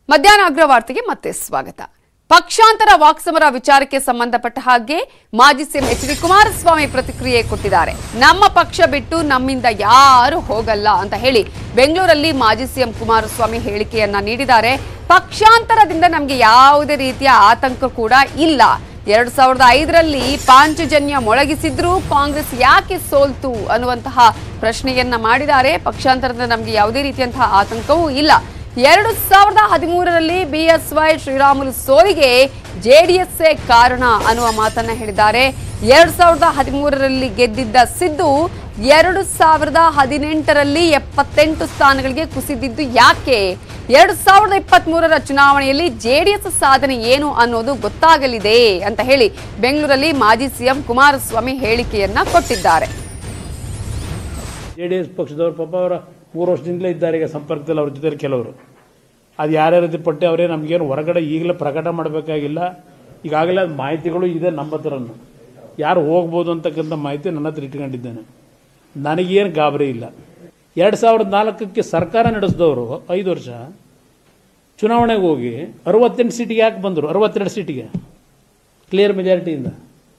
ಮಧ್ಯಾಹ್ನ ಅಗ್ರವಾರ್ತೆಗೆ ಮತ್ತೆ ಸ್ವಾಗತ ಪಕ್ಷಾಂತರ ವಾಕ್ಸಮರ ವಿಚಾರಕ್ಕೆ ಸಂಬಂಧಪಟ್ಟ ಹಾಗೆ ಮಾಜಿ ಸಿಎಂ ಎಚ್ ಡಿ ಕುಮಾರಸ್ವಾಮಿ ಪ್ರತಿಕ್ರಿಯೆ ಕೊಟ್ಟಿದ್ದಾರೆ ನಮ್ಮ ಪಕ್ಷ ಬಿಟ್ಟು ನಮ್ಮಿಂದ ಯಾರು ಹೋಗಲ್ಲ ಅಂತ ಹೇಳಿ ಬೆಂಗಳೂರಲ್ಲಿ ಮಾಜಿ ಸಿಎಂ ಕುಮಾರಸ್ವಾಮಿ ಹೇಳಿಕೆಯನ್ನ ನೀಡಿದ್ದಾರೆ ಪಕ್ಷಾಂತರದಿಂದ ನಮಗೆ ಯಾವುದೇ ರೀತಿಯ ಆತಂಕ ಕೂಡ ಇಲ್ಲ ಎರಡ್ ಸಾವಿರದ ಐದರಲ್ಲಿ ಪಾಂಚಜನ್ಯ ಮೊಳಗಿಸಿದ್ರೂ ಕಾಂಗ್ರೆಸ್ ಯಾಕೆ ಸೋಲ್ತು ಅನ್ನುವಂತಹ ಪ್ರಶ್ನೆಯನ್ನ ಮಾಡಿದ್ದಾರೆ ಪಕ್ಷಾಂತರದಿಂದ ನಮಗೆ ಯಾವುದೇ ರೀತಿಯಂತಹ ಆತಂಕವೂ ಇಲ್ಲ ಎರಡು ಸಾವಿರದ ಹದಿಮೂರರಲ್ಲಿ ಬಿಎಸ್ವೈ ಶ್ರೀರಾಮುಲು ಸೋಲಿಗೆ ಜೆಡಿಎಸ್ಸೇ ಕಾರಣ ಅನ್ನುವ ಮಾತನ್ನ ಹೇಳಿದ್ದಾರೆ ಎರಡ್ ಸಾವಿರದ ಹದಿಮೂರರಲ್ಲಿ ಗೆದ್ದಿದ್ದ ಸಿದ್ದು ಎರಡು ಸಾವಿರದ ಹದಿನೆಂಟರಲ್ಲಿ ಎಪ್ಪತ್ತೆಂಟು ಸ್ಥಾನಗಳಿಗೆ ಕುಸಿದಿದ್ದು ಯಾಕೆ ಎರಡು ಸಾವಿರದ ಇಪ್ಪತ್ತ್ ಮೂರರ ಚುನಾವಣೆಯಲ್ಲಿ ಜೆಡಿಎಸ್ ಸಾಧನೆ ಏನು ಅನ್ನೋದು ಗೊತ್ತಾಗಲಿದೆ ಅಂತ ಹೇಳಿ ಬೆಂಗಳೂರಲ್ಲಿ ಮಾಜಿ ಸಿಎಂ ಕುಮಾರಸ್ವಾಮಿ ಹೇಳಿಕೆಯನ್ನ ಕೊಟ್ಟಿದ್ದಾರೆ ಜೆ ಡಿ ಎಸ್ ಪಕ್ಷದವರು ಪಾಪ ಅವರ ಮೂರು ವರ್ಷದಿಂದಲೇ ಇದ್ದಾರೆ ಈಗ ಸಂಪರ್ಕದಲ್ಲಿ ಅವ್ರ ಜೊತೆ ಕೆಲವರು ಅದು ಯಾರ್ಯಾರ ಪಟ್ಟೆ ಅವರೇ ನಮಗೇನು ಹೊರಗಡೆ ಈಗಲೇ ಪ್ರಕಟ ಮಾಡಬೇಕಾಗಿಲ್ಲ ಈಗಾಗಲೇ ಅದು ಮಾಹಿತಿಗಳು ಇದೆ ನಮ್ಮ ಹತ್ರನು ಯಾರು ಹೋಗ್ಬೋದು ಅಂತಕ್ಕಂಥ ಮಾಹಿತಿ ನನ್ನ ಹತ್ರ ಇಟ್ಕೊಂಡಿದ್ದೇನೆ ನನಗೇನು ಗಾಬರಿ ಇಲ್ಲ ಎರಡು ಸಾವಿರದ ನಾಲ್ಕಕ್ಕೆ ಸರ್ಕಾರ ನಡೆಸಿದವರು ಐದು ವರ್ಷ ಚುನಾವಣೆಗೆ ಹೋಗಿ ಅರವತ್ತೆಂಟು ಸೀಟಿಗೆ ಯಾಕೆ ಬಂದರು ಅರವತ್ತೆರಡು ಸೀಟಿಗೆ ಕ್ಲಿಯರ್ ಮೆಜಾರಿಟಿಯಿಂದ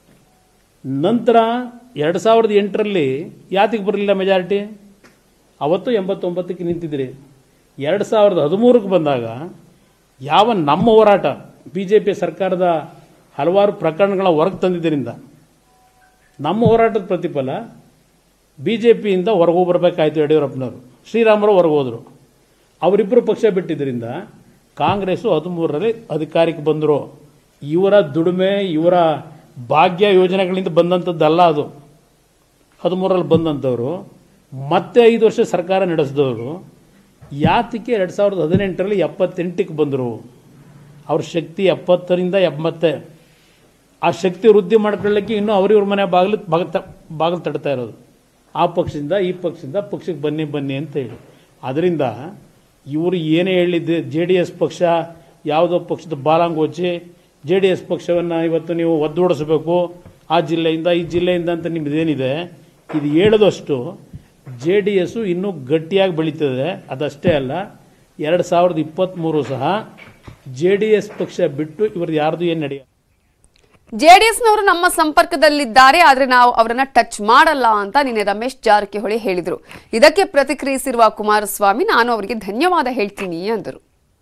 ನಂತರ ಎರಡು ಸಾವಿರದ ಎಂಟರಲ್ಲಿ ಯಾತಿಗೆ ಬರಲಿಲ್ಲ ಮೆಜಾರಿಟಿ ಅವತ್ತು ಎಂಬತ್ತೊಂಬತ್ತಕ್ಕೆ ನಿಂತಿದ್ರಿ ಎರಡು ಸಾವಿರದ ಹದಿಮೂರಕ್ಕೆ ಬಂದಾಗ ಯಾವ ನಮ್ಮ ಹೋರಾಟ ಬಿ ಜೆ ಪಿ ಸರ್ಕಾರದ ಹಲವಾರು ಪ್ರಕರಣಗಳ ಹೊರಗೆ ತಂದಿದ್ದರಿಂದ ನಮ್ಮ ಹೋರಾಟದ ಪ್ರತಿಫಲ ಬಿ ಜೆ ಪಿಯಿಂದ ಹೊರಗೆ ಬರಬೇಕಾಯ್ತು ಯಡಿಯೂರಪ್ಪನವರು ಶ್ರೀರಾಮರು ಹೊರಗೆ ಹೋದರು ಅವರಿಬ್ಬರು ಪಕ್ಷ ಬಿಟ್ಟಿದ್ದರಿಂದ ಕಾಂಗ್ರೆಸ್ಸು ಹದಿಮೂರರಲ್ಲಿ ಅಧಿಕಾರಕ್ಕೆ ಬಂದರು ಇವರ ದುಡಿಮೆ ಇವರ ಭಾಗ್ಯ ಯೋಜನೆಗಳಿಂದ ಬಂದಂಥದ್ದಲ್ಲ ಅದು ಹದಿಮೂರರಲ್ಲಿ ಬಂದಂಥವ್ರು ಮತ್ತೆ ಐದು ವರ್ಷ ಸರ್ಕಾರ ನಡೆಸಿದವರು ಯಾತಕ್ಕೆ ಎರಡು ಸಾವಿರದ ಹದಿನೆಂಟರಲ್ಲಿ ಎಪ್ಪತ್ತೆಂಟಕ್ಕೆ ಬಂದರು ಅವ್ರ ಶಕ್ತಿ ಎಪ್ಪತ್ತರಿಂದ ಎಂಬತ್ತೆ ಆ ಶಕ್ತಿ ವೃದ್ಧಿ ಮಾಡ್ಕೊಳ್ಳಿಕ್ಕೆ ಇನ್ನೂ ಅವ್ರಿವ್ರ ಮನೆ ಬಾಗಿಲು ಬಾಗಿಲು ಬಾಗಿಲು ತಡ್ತಾ ಇರೋದು ಆ ಪಕ್ಷದಿಂದ ಈ ಪಕ್ಷದಿಂದ ಪಕ್ಷಕ್ಕೆ ಬನ್ನಿ ಬನ್ನಿ ಅಂತ ಹೇಳಿ ಅದರಿಂದ ಇವರು ಏನೇ ಹೇಳಿದ್ದೆ ಜೆ ಡಿ ಎಸ್ ಪಕ್ಷ ಯಾವುದೋ ಪಕ್ಷದ ಬಾಲಾಂಗೋಚಿ ಜೆ ಡಿ ಎಸ್ ಪಕ್ಷವನ್ನು ಇವತ್ತು ನೀವು ಒದ್ದೋಡಿಸ್ಬೇಕು ಆ ಜಿಲ್ಲೆಯಿಂದ ಈ ಜಿಲ್ಲೆಯಿಂದ ಅಂತ ನಿಮ್ಮದೇನಿದೆ ಇದು ಹೇಳದಷ್ಟು ಜೆ ಡಿ ಎಸ್ಸು ಇನ್ನೂ ಗಟ್ಟಿಯಾಗಿ ಬೆಳೀತದೆ ಅದಷ್ಟೇ ಅಲ್ಲ ಎರಡು ಸಾವಿರದ ಇಪ್ಪತ್ತ್ಮೂರು ಸಹ ಜೆ ಡಿ ಎಸ್ ಪಕ್ಷ ಬಿಟ್ಟು ಇವ್ರದ್ದು ಯಾರ್ದು ಏನು ನಡೆಯ ಜೆಡಿಎಸ್ನವರು ನಮ್ಮ ಸಂಪರ್ಕದಲ್ಲಿದ್ದಾರೆ ಆದ್ರೆ ನಾವು ಅವರನ್ನ ಟಚ್ ಮಾಡಲ್ಲ ಅಂತ ನಿನ್ನೆ ರಮೇಶ್ ಜಾರಕಿಹೊಳಿ ಹೇಳಿದ್ರು ಇದಕ್ಕೆ ಪ್ರತಿಕ್ರಿಯಿಸಿರುವ ಕುಮಾರಸ್ವಾಮಿ ನಾನು ಅವರಿಗೆ ಧನ್ಯವಾದ ಹೇಳ್ತೀನಿ ಅಂದರು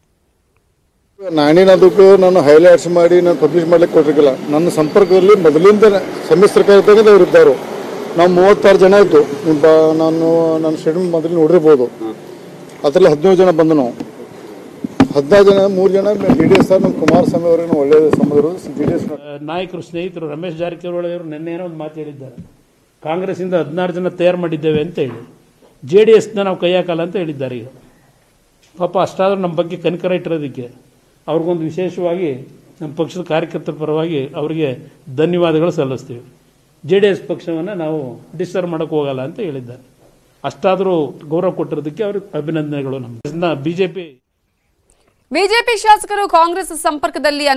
ನಾನೇನದಕ್ಕೂ ನಾನು ಹೈಲೈಟ್ಸ್ ಮಾಡಿ ನಾನು ಪಬ್ಲಿಷ್ ಮಾಡ್ಲಿಕ್ಕೆ ಕೊಟ್ಟಿರಲಿಲ್ಲ ನನ್ನ ಸಂಪರ್ಕದಲ್ಲಿ ಮೊದಲಿಂದ ಸಮ್ಮಿಶ್ರ ಸರ್ಕಾರದಾಗ ಅವ್ರು ಇದ್ದರು ನಾವು ಮೂವತ್ತಾರು ಜನ ಇದ್ದು ನಿಮ್ಮ ಬ- ನಾನು ನನ್ನ ಶೆಡ್ಯೂಲ್ ಮೊದಲು ನೋಡಿರ್ಬೋದು ಅದರಲ್ಲಿ ಹದಿನೇಳು ಜನ ಬಂದು ನಾವು ಹದಿನಾರು ಜನ ಮೂರು ಜನ ಜೆ ಡಿ ಎಸ್ ನಮ್ಮ ಕುಮಾರಸ್ವಾಮಿ ಅವರಿಗೆ ಒಳ್ಳೆಯ ಸಂಬಂಧ ಇರೋದು ಜೆ ಡಿ ಎಸ್ ನಾಯಕರು ಸ್ನೇಹಿತರು ರಮೇಶ್ ಜಾರಕಿಹೊಳಿ ಅವರು ನಿನ್ನೆ ಏನೋ ಒಂದು ಮಾತು ಹೇಳಿದ್ದಾರೆ ಕಾಂಗ್ರೆಸ್ಸಿಂದ ಹದಿನಾರು ಜನ ತಯಾರು ಮಾಡಿದ್ದೇವೆ ಅಂತ ಹೇಳಿ ಜೆ ಡಿ ಎಸ್ನ ನಾವು ಕೈ ಹಾಕಲ್ಲ ಅಂತ ಹೇಳಿದ್ದಾರೆ ಈಗ ಪಾಪ ಅಷ್ಟಾದರೂ ನಮ್ಮ ಬಗ್ಗೆ ಕನಿಕರ ಇಟ್ಟಿರೋದಕ್ಕೆ ಅವ್ರಿಗೊಂದು ವಿಶೇಷವಾಗಿ ನಮ್ಮ ಪಕ್ಷದ ಕಾರ್ಯಕರ್ತರ ಪರವಾಗಿ ಅವರಿಗೆ ಧನ್ಯವಾದಗಳು ಸಲ್ಲಿಸ್ತೀವಿ ಜೆ ಡಿ ಎಸ್ ಪಕ್ಷವನ್ನು ನಾವು ಡಿಸ್ಟರ್ಬ್ ಮಾಡೋಕ್ಕೆ ಹೋಗಲ್ಲ ಅಂತ ಹೇಳಿದ್ದಾರೆ ಅಷ್ಟಾದರೂ ಗೌರವ ಕೊಟ್ಟಿರೋದಕ್ಕೆ ಅವ್ರಿಗೆ ಅಭಿನಂದನೆಗಳು ನಮ್ಮ ಬಿ ಜೆ ಪಿ ಬಿಜೆಪಿ ಶಾಸಕರು ಕಾಂಗ್ರೆಸ್ ಸಂಪರ್ಕದಲ್ಲಿ